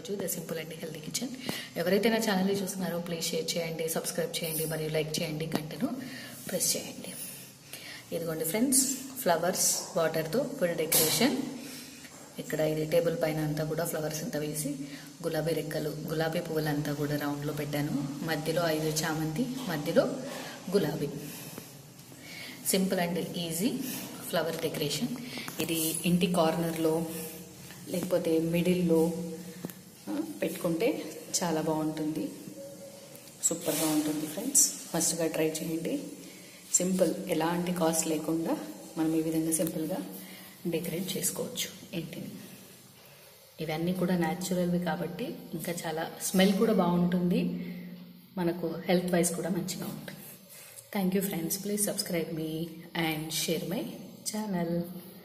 to the simple and healthy kitchen ఎవరైతే నా ఛానల్ని చూస్తున్నారో ప్లీజ్ షేర్ చేయండి సబ్స్క్రైబ్ చేయండి మరియు లైక్ చేయండి గంటను ప్రెస్ చేయండి ఇదిగోండి ఫ్రెండ్స్ ఫ్లవర్స్ వాటర్తో ఫుల్ డెకరేషన్ ఇక్కడ ఇది టేబుల్ పైన అంతా కూడా ఫ్లవర్స్ అంతా వేసి గులాబీ రెక్కలు గులాబీ పువ్వులు అంతా కూడా రౌండ్లో పెట్టాను మధ్యలో ఐదు చామంతి మధ్యలో గులాబీ simple and easy flower decoration ఇది ఇంటి కార్నర్లో లేకపోతే మిడిల్లో ఆ, పెట్టుకుంటే చాలా బాగుంటుంది సూపర్గా ఉంటుంది ఫ్రెండ్స్ ఫస్ట్గా ట్రై చేయండి సింపుల్ ఎలాంటి కాస్ట్ లేకుండా మనం ఈ విధంగా సింపుల్గా డెకరేట్ చేసుకోవచ్చు ఇంటిని ఇవన్నీ కూడా న్యాచురల్వి కాబట్టి ఇంకా చాలా స్మెల్ కూడా బాగుంటుంది మనకు హెల్త్ వైజ్ కూడా మంచిగా ఉంటుంది thank you friends please subscribe me and share my channel